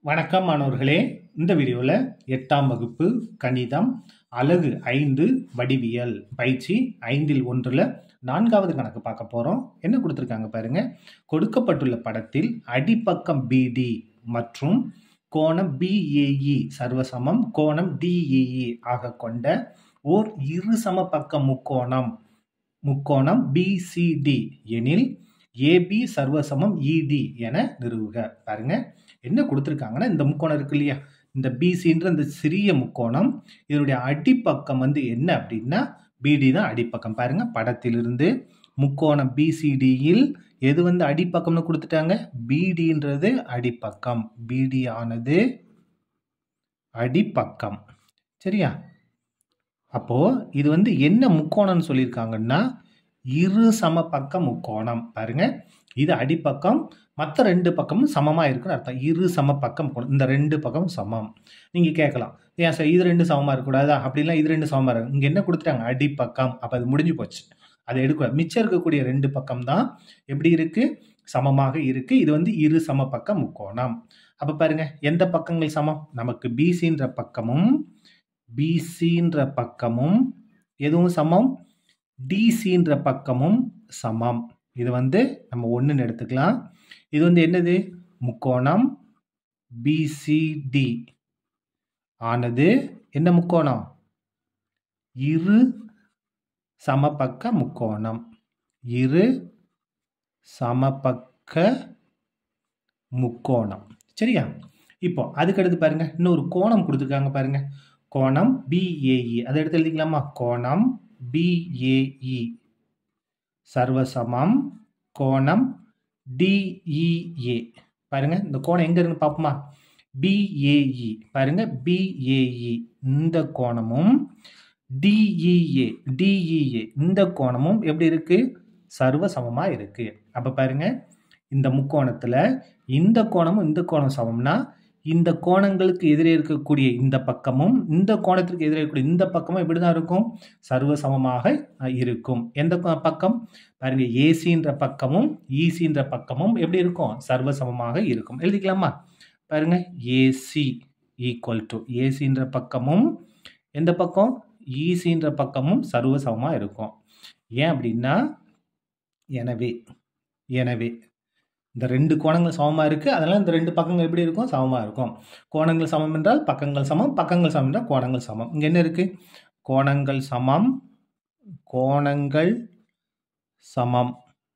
வணக்கம் மாணவர்களே இந்த வீடியோவில் எட்டாம் வகுப்பு கணிதம் அலகு ஐந்து வடிவியல் பயிற்சி ஐந்தில் ஒன்றில் நான்காவது கணக்கு பார்க்க போகிறோம் என்ன கொடுத்துருக்காங்க பாருங்க கொடுக்கப்பட்டுள்ள படத்தில் அடிப்பக்கம் பிடி மற்றும் கோணம் பிஏஇ சர்வசமம் கோணம் டிஇஇ ஆக கொண்ட ஓர் இரு சமபக்க முக்கோணம் முக்கோணம் பிசிடி எனில் ஏபி சர்வசமம் இடி என நிறுவுக பாருங்க என்ன கொடுத்துருக்காங்கன்னா இந்த முக்கோணம் இருக்கு இல்லையா இந்த பிசின்ற இந்த சிறிய முக்கோணம் இதனுடைய அடிப்பக்கம் வந்து என்ன அப்படின்னா பிடி தான் அடிப்பக்கம் பாருங்க படத்திலிருந்து முக்கோணம் பிசிடியில் எது வந்து அடிப்பக்கம்னு கொடுத்துட்டாங்க பிடின்றது அடிப்பக்கம் பிடி ஆனது அடிப்பக்கம் சரியா அப்போ இது வந்து என்ன முக்கோணம்னு சொல்லியிருக்காங்கன்னா இரு சமபக்க முக்கோணம் பாருங்க இது அடிப்பக்கம் மற்ற ரெண்டு பக்கமும் சமமாக இருக்குன்னு அர்த்தம் இரு சமபக்க முக்கோணம் இந்த ரெண்டு பக்கமும் சமம் நீங்கள் கேட்கலாம் ஏன் சார் இது ரெண்டு சமமாக இருக்கக்கூடாதா அப்படிலாம் இது ரெண்டு சமமாக இருக்கு இங்கே என்ன கொடுத்துட்டாங்க அடிப்பக்கம் அப்போ அது முடிஞ்சு போச்சு அதை எடுக்கூடாது மிச்சம் இருக்கக்கூடிய ரெண்டு பக்கம் தான் எப்படி இருக்கு சமமாக இருக்கு இது வந்து இரு சமபக்க முக்கோணம் அப்போ பாருங்க எந்த பக்கங்கள் சமம் நமக்கு பிசின்ற பக்கமும் பிசின்ற பக்கமும் எதுவும் சமம் டிசின்ற பக்கமும் சமம் இது வந்து நம்ம ஒன்றுன்னு எடுத்துக்கலாம் இது வந்து என்னது முக்கோணம் பிசிடி ஆனது என்ன முக்கோணம் இரு சமபக்க முக்கோணம் இரு சமபக்க முக்கோணம் சரியா இப்போ அதுக்கடுத்து பாருங்க இன்னொரு கோணம் கொடுத்துருக்காங்க பாருங்க கோணம் பிஏஇ அதை எடுத்து எழுதிக்கலாமா கோணம் பிஏஇ சர்வசமம் கோணம் டிஇஏ பாருங்க இந்த கோணம் எங்க இருக்குன்னு பார்ப்போமா பிஏஇ பாருங்க பிஏஇ இந்த கோணமும் டிஇஏ டிஇஏ இந்த கோணமும் எப்படி இருக்கு சர்வசமமா இருக்கு அப்ப பாருங்க இந்த முக்கோணத்துல இந்த கோணமும் இந்த கோணம் சமம்னா இந்த கோணங்களுக்கு எதிரே இருக்கக்கூடிய இந்த பக்கமும் இந்த கோணத்திற்கு எதிரே இருக்கக்கூடிய இந்த பக்கமும் இப்படி தான் இருக்கும் சர்வ சமமாக இருக்கும் எந்த ப- பக்கம் பாருங்க ஏசின்ற பக்கமும் ஈசின்ற பக்கமும் எப்படி இருக்கும் சர்வ சமமாக இருக்கும் எழுதிக்கலாமா பாருங்க ஏசி ஈக்குவல் டு ஏசின்ற பக்கமும் எந்த பக்கம் ஈசின்ற பக்கமும் சர்வ சமமாக இருக்கும் ஏன் அப்படின்னா எனவே எனவே இந்த ரெண்டு கோணங்கள் சமமாக இருக்குது அதனால் இந்த ரெண்டு பக்கங்கள் எப்படி இருக்கும் சமமாக இருக்கும் கோணங்கள் சமம் என்றால் பக்கங்கள் சமம் பக்கங்கள் சமம் என்றால் கோணங்கள் சமம் இங்கே என்ன இருக்குது கோணங்கள் சமம் கோணங்கள் சமம்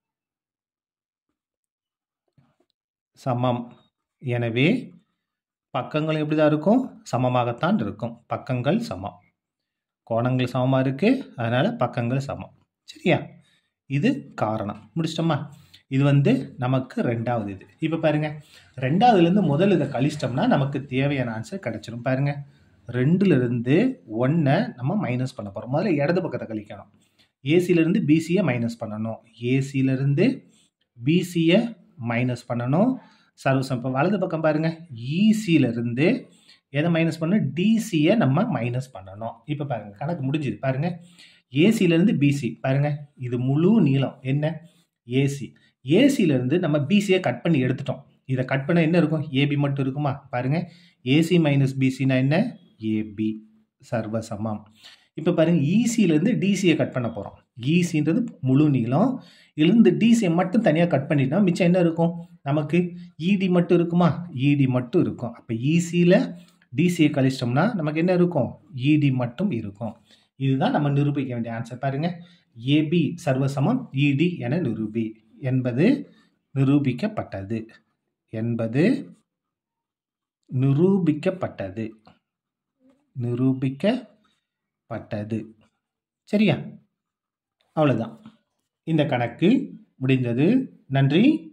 சமம் எனவே பக்கங்கள் எப்படி தான் இருக்கும் சமமாகத்தான் இருக்கும் பக்கங்கள் சமம் கோணங்கள் சமமாக இருக்குது அதனால் பக்கங்கள் சமம் சரியா இது காரணம் முடிச்சிட்டோமா இது வந்து நமக்கு ரெண்டாவது இது இப்போ பாருங்க ரெண்டாவதுலேருந்து முதல் இதை கழிச்சிட்டோம்னா நமக்கு தேவையான ஆன்சர் கிடைச்சிடும் பாருங்க ரெண்டுலேருந்து ஒன்றை நம்ம மைனஸ் பண்ண போகிறோம் முதல்ல இடது பக்கத்தை கழிக்கணும் ஏசியிலேருந்து பிசியை மைனஸ் பண்ணணும் ஏசியிலேருந்து பிசியை மைனஸ் பண்ணணும் சர்வசம் இப்போ வலது பக்கம் பாருங்க ஈசியிலேருந்து எதை மைனஸ் பண்ணணும் டிசியை நம்ம மைனஸ் பண்ணணும் இப்போ பாருங்க கணக்கு முடிஞ்சுது பாருங்க ஏசியிலேருந்து பிசி பாருங்க இது முழு நீளம் என்ன ஏசி ஏசியிலேருந்து நம்ம பிசியை கட் பண்ணி எடுத்துட்டோம் இதை கட் பண்ண என்ன இருக்கும் ஏபி மட்டும் இருக்குமா பாருங்க ஏசி மைனஸ் பிசினா என்ன ஏபி சர்வசமம் இப்போ பாருங்க ஈசியிலேருந்து டிசியை கட் பண்ண போகிறோம் ஈசின்றது முழு நீளம் இதுலேருந்து டிசியை மட்டும் தனியாக கட் பண்ணிட்டோம் மிச்சம் என்ன இருக்கும் நமக்கு இடி மட்டும் இருக்குமா இடி மட்டும் இருக்கும் அப்போ ஈசியில் டிசியை கழிச்சிட்டோம்னா நமக்கு என்ன இருக்கும் இடி மட்டும் இருக்கும் இதுதான் நம்ம நிரூபிக்க வேண்டிய ஆன்சர் பாருங்க ஏபி சர்வசமம் இடி என நிரூபி என்பது நிரூபிக்கப்பட்டது என்பது நிரூபிக்கப்பட்டது நிரூபிக்கப்பட்டது சரியா அவ்வளவுதான் இந்த கணக்கு முடிந்தது நன்றி